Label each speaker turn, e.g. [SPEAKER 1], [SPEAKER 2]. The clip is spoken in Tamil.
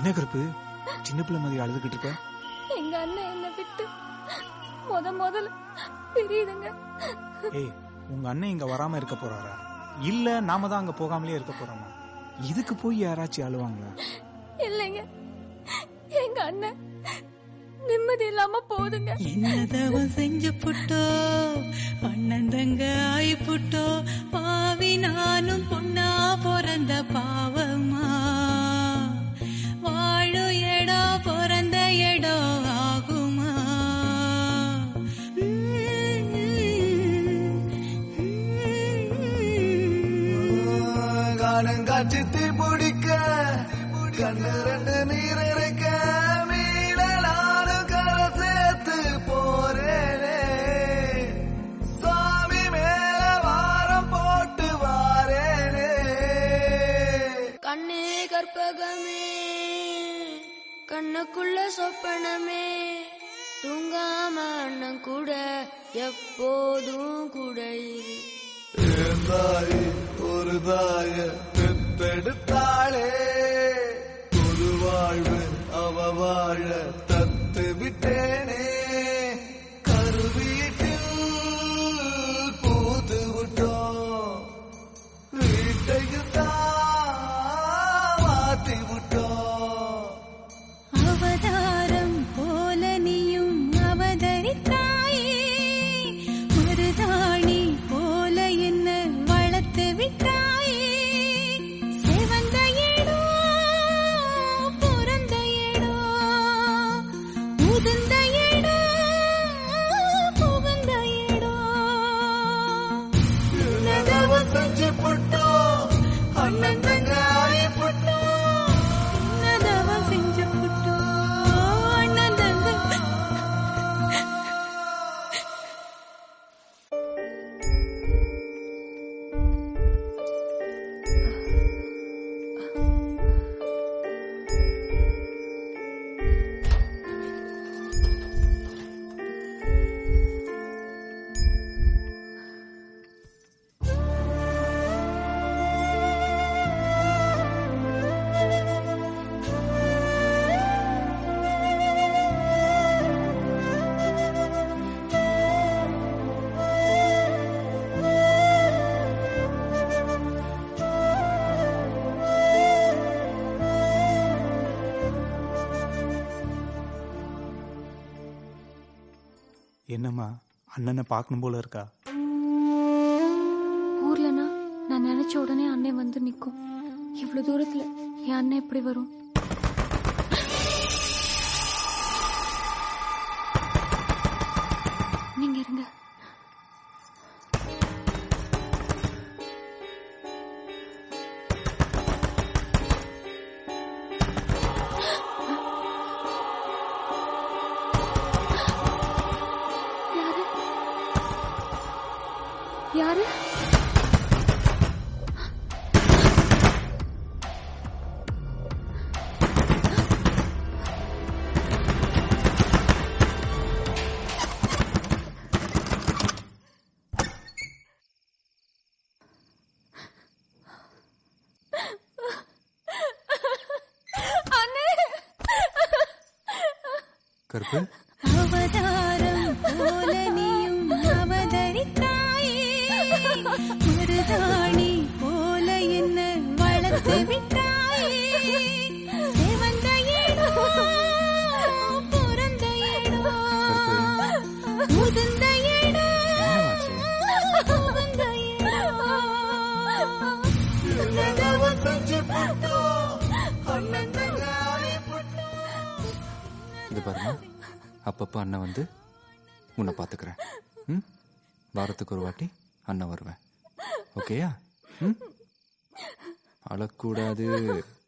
[SPEAKER 1] என்ன கருப்பு சின்ன பிள்ளை மாதிரி அழுதுகிட்டு இருக்க
[SPEAKER 2] எங்க அண்ணன் என்னை விட்டு முத முதல்ல பிரியுதுங்க
[SPEAKER 1] ஏய் உங்க அண்ணன் இங்க வராம இருக்க போறாரா இல்ல நாம தான் அங்க போகாமலே இருக்க போறோமா இதுக்கு போய் யாராச்சும் அழுவாங்களா
[SPEAKER 2] இல்லைங்க எங்க அண்ணன் நிம்மதி இல்லாம போகுதுங்க
[SPEAKER 3] என்னதவன் செஞ்சு புட்டோ அண்ணன் தங்க ஆயி புட்டோ பாவி நானும் பொண்ணா பிறந்த பாவமா வாழும் இடம் பிறந்த இடம் ஆகுமா
[SPEAKER 4] காணங்காட்சி தீ பிடிக்க கண்ணு ரெண்டு நீர் இருக்க மீனலானும் கரை சேர்த்து போறேனே சாமி மேல வாரம் போட்டு வாரேனே
[SPEAKER 5] கண்ணே கற்பகமே கண்ணுக்குள்ள சொப்பனமே தூங்காம அண்ணன் கூட எப்போதும் கூட இரு
[SPEAKER 4] என் தாய் ஒரு தாய பெத்தெடுத்தாளே ஒரு வாழ்வு அவ வாழ தத்து விட்டேனே கருவீட்டில் பூத்து விட்டோம் வீட்டையும் தான் மாத்தி விட்டோம்
[SPEAKER 3] அவதாரம் போல நீயும் அவதரித்தாயே மருதாணி போல என்ன வளர்த்து விட்டாயே செவந்த இடம் பிறந்த இடம் உதிர்ந்த இடம் புகுந்த இடம்
[SPEAKER 4] என்னதவ செஞ்சு புட்டோம் அண்ணன் தங்க ஆயி புட்டோம்
[SPEAKER 3] என்னதவ செஞ்சு புட்டோ அண்ணன் தங்க
[SPEAKER 1] என்னம்மா அண்ணனை பார்க்கணும் போல இருக்கா
[SPEAKER 2] ஊர்லனா நான் நினைச்ச உடனே அண்ணன் வந்து நிக்கும் இவ்வளவு தூரத்துல என் அண்ணன் எப்படி வரும் நீங்க இருங்க யாரு யாரு
[SPEAKER 1] கருப்பு
[SPEAKER 3] அவதாரம் போல நீயும் அவதரித்தாயே மருதாணி போல என்ன வளர்த்து விட்டாயே செவந்த இடம் பிறந்த இடம் உதிர்ந்த இடம் புகுந்த இடம்
[SPEAKER 4] என்னதவ செஞ்சு புட்டோம் அண்ணன் தங்க ஆயி புட்டோம்
[SPEAKER 6] இது பாருங்க அப்பப்போ அண்ணன் வந்து உன்னை பார்த்துக்கிறேன் ம் வாரத்துக்கு ஒரு வாட்டி அண்ணன் வருவேன் ஓகேயா ம் அழக்கூடாது